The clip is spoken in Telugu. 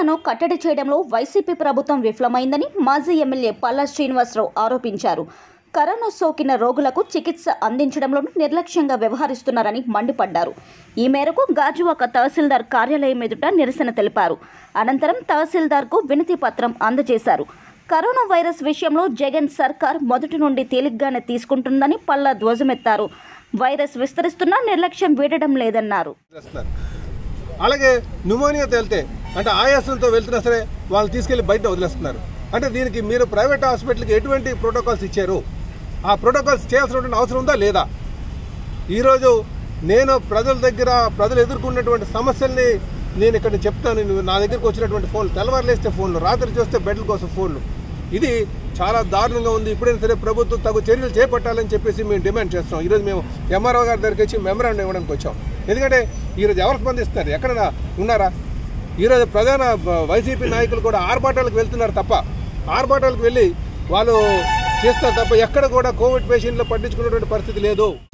కరోనాను కట్టడి చేయడంలో వైసీపీ ప్రభుత్వం విఫలమైందని మాజీ ఎమ్మెల్యే పల్లా శ్రీనివాసరావు ఆరోపించారు కరోనా సోకిన రోగులకు చికిత్స అందించడంలో నిర్లక్ష్యంగా వ్యవహరిస్తున్నారని మండిపడ్డారు ఈ మేరకు గాజువాక తహసీల్దార్ కార్యాలయం ఎదుట నిరసన తెలిపారు అనంతరం తహసీల్దార్కు వినతి పత్రం అందజేశారు కరోనా వైరస్ విషయంలో జగన్ సర్కార్ మొదటి నుండి తేలిగ్గానే తీసుకుంటుందని పల్లా ధ్వజమెత్తారు వైరస్ విస్తరిస్తున్నా నిర్లక్ష్యం వీడడం లేదన్నారు చేస్తున్నారు అలాగే న్యూమోనియా తేలితే అంటే ఆయాసంతో వెళ్తున్నా సరే వాళ్ళు తీసుకెళ్లి బయట వదిలేస్తున్నారు అంటే దీనికి మీరు ప్రైవేట్ హాస్పిటల్కి ఎటువంటి ప్రోటోకాల్స్ ఇచ్చారు ఆ ప్రోటోకాల్స్ చేయాల్సినటువంటి అవసరం ఉందా లేదా ఈరోజు నేను ప్రజల దగ్గర ప్రజలు ఎదుర్కొన్నటువంటి సమస్యల్ని నేను ఇక్కడ చెప్తాను నువ్వు నా దగ్గరికి వచ్చినటువంటి ఫోన్లు తెల్లవారులేస్తే ఫోన్లు రాత్రి చూస్తే బెడ్ల కోసం ఫోన్లు ఇది చాలా దారుణంగా ఉంది ఇప్పుడైనా సరే ప్రభుత్వం తగు చర్యలు చేపట్టాలని చెప్పేసి మేము డిమాండ్ చేస్తున్నాం ఈరోజు మేము ఎంఆర్ఓ గారి దగ్గరికి వచ్చి మెమరాండం ఇవ్వడానికి వచ్చాం ఎందుకంటే ఈరోజు ఎవరు స్పందిస్తారు ఎక్కడ ఉన్నారా ఈరోజు ప్రధాన బ- వైసీపీ నాయకులు కూడా ఆర్భాటాలకు వెళ్తున్నారు తప్ప ఆర్భాటాలకు వెళ్ళి వాళ్ళు చేస్తారు తప్ప ఎక్కడ కూడా కోవిడ్ పేషెంట్లు పట్టించుకున్నటువంటి పరిస్థితి లేదు